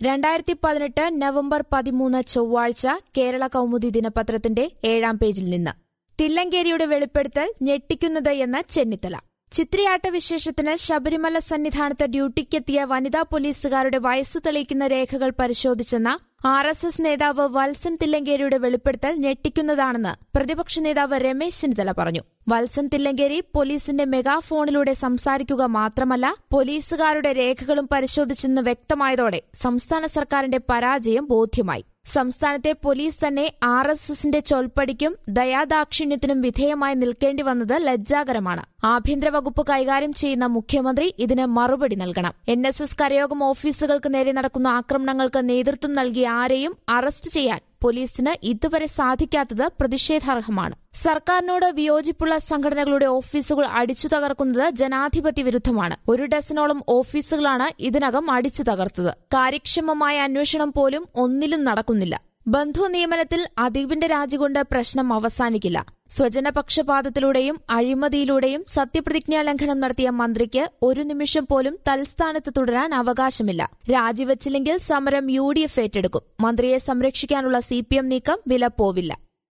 രണ്ടായിരത്തി പതിനെട്ട് നവംബർ പതിമൂന്ന് ചൊവ്വാഴ്ച കേരള കൗമുദി ദിനപത്രത്തിന്റെ ഏഴാം പേജിൽ നിന്ന് തില്ലങ്കേരിയുടെ വെളിപ്പെടുത്തൽ ഞെട്ടിക്കുന്നത് എന്ന് ചെന്നിത്തല ചിത്രയാട്ട വിശേഷത്തിന് ശബരിമല സന്നിധാനത്ത് ഡ്യൂട്ടിക്കെത്തിയ വനിതാ പോലീസുകാരുടെ വയസ്സ് തെളിയിക്കുന്ന രേഖകൾ പരിശോധിച്ചെന്ന ആർ എസ് എസ് നേതാവ് വത്സൻ തില്ലങ്കേരിയുടെ വെളിപ്പെടുത്തൽ ഞെട്ടിക്കുന്നതാണെന്ന് പ്രതിപക്ഷ നേതാവ് രമേശ് ചെന്നിത്തല പറഞ്ഞു വത്സൻ തില്ലങ്കേരി പോലീസിന്റെ മെഗാഫോണിലൂടെ സംസാരിക്കുക മാത്രമല്ല പോലീസുകാരുടെ രേഖകളും പരിശോധിച്ചെന്ന് വ്യക്തമായതോടെ സംസ്ഥാന സർക്കാരിന്റെ പരാജയം ബോധ്യമായി സംസ്ഥാനത്തെ പോലീസ് തന്നെ ആർ എസ് എസിന്റെ ചൊൽപ്പടിക്കും ദയാദാക്ഷിണ്യത്തിനും വിധേയമായി നിൽക്കേണ്ടി വന്നത് ലജ്ജാകരമാണ് ആഭ്യന്തര വകുപ്പ് കൈകാര്യം ചെയ്യുന്ന മുഖ്യമന്ത്രി ഇതിന് മറുപടി നൽകണം എൻ എസ് എസ് കരയോഗം ഓഫീസുകൾക്ക് നേരെ നടക്കുന്ന ആക്രമണങ്ങൾക്ക് നേതൃത്വം നൽകിയ ആരെയും അറസ്റ്റ് ചെയ്യാൻ പോലീസിന് ഇതുവരെ സാധിക്കാത്തത് പ്രതിഷേധാർഹമാണ് സർക്കാരിനോട് വിയോജിപ്പുള്ള സംഘടനകളുടെ ഓഫീസുകൾ അടിച്ചു തകർക്കുന്നത് ജനാധിപത്യ വിരുദ്ധമാണ് ഒരു ഡസനോളം ഓഫീസുകളാണ് ഇതിനകം അടിച്ചു തകർത്തത് കാര്യക്ഷമമായ അന്വേഷണം പോലും ഒന്നിലും നടക്കുന്നില്ല ബന്ധു നിയമനത്തിൽ അദീബിന്റെ രാജി കൊണ്ട് പ്രശ്നം അവസാനിക്കില്ല സ്വജനപക്ഷപാതത്തിലൂടെയും അഴിമതിയിലൂടെയും സത്യപ്രതിജ്ഞാ ലംഘനം നടത്തിയ മന്ത്രിക്ക് ഒരു നിമിഷം പോലും തൽസ്ഥാനത്ത് തുടരാൻ അവകാശമില്ല രാജിവച്ചില്ലെങ്കിൽ സമരം യു ഡി എഫ് ഏറ്റെടുക്കും മന്ത്രിയെ സംരക്ഷിക്കാനുള്ള സി പി എം നീക്കം വിലപ്പോവില്ല